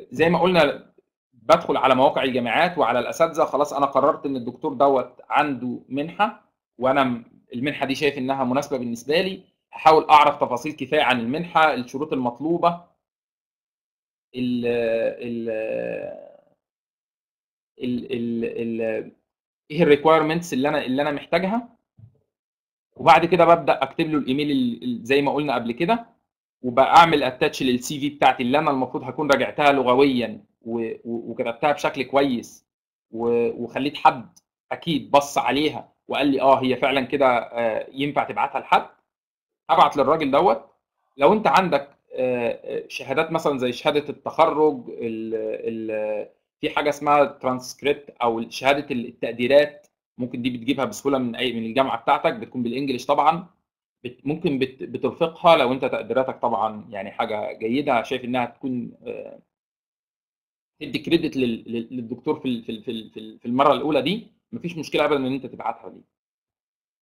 زي ما قلنا بدخل على مواقع الجامعات وعلى الاساتذه خلاص انا قررت ان الدكتور دوت عنده منحه وانا المنحه دي شايف انها مناسبه بالنسبه لي هحاول اعرف تفاصيل كفايه عن المنحه الشروط المطلوبه ال ال ال ال ال ايه الريكويرمنتس اللي انا اللي انا محتاجها وبعد كده ببدا اكتب له الايميل زي ما قلنا قبل كده وبعمل اتاتش للسي في بتاعتي اللي انا المفروض هكون راجعتها لغويا وكتبتها بشكل كويس وخليت حد اكيد بص عليها وقال لي اه هي فعلا كده ينفع تبعتها لحد ابعت للراجل دوت لو انت عندك شهادات مثلا زي شهاده التخرج ال ال في حاجه اسمها ترانسكريبت او شهاده التقديرات ممكن دي بتجيبها بسهوله من اي من الجامعه بتاعتك بتكون بالانجلش طبعا بت ممكن بت بترفقها لو انت تقديراتك طبعا يعني حاجه جيده شايف انها تكون تدي كريدت للدكتور في في في المره الاولى دي مفيش مشكله ابدا ان انت تبعتها ليه